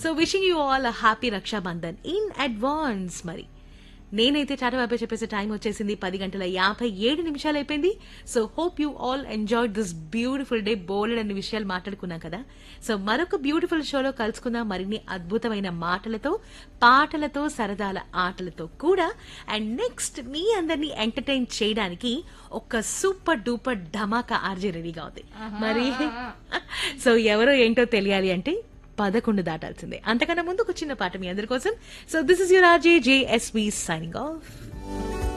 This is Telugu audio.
so wishing you all happy Raksha Bandhan in advance మరి నేనైతే టాటా బాబాయ్ చెప్పేసే టైం వచ్చేసింది పది గంటల యాభై ఏడు నిమిషాలు అయిపోయింది so hope you all enjoy this beautiful day బోల్డ్ అన్ని విషయాలు మాట్లాడుకున్నాం కదా సో మరొక బ్యూటిఫుల్ షోలో కలుసుకుందాం మరిన్ని అద్భుతమైన మాటలతో పాటలతో సరదాల ఆటలతో కూడా అండ్ నెక్స్ట్ మీ అందరినీ ఎంటర్టైన్ చేయడానికి ఒక సూపర్ డూపర్ ధమాకా ఆర్జే రెడీగా ఉంది మరి సో ఎవరో ఏంటో తెలియాలి అంటే పదకొండు దాటాల్సిందే అంతకన్నా ముందు ఒక చిన్న పాట మీ అందరి కోసం so this is your RJ JSV signing of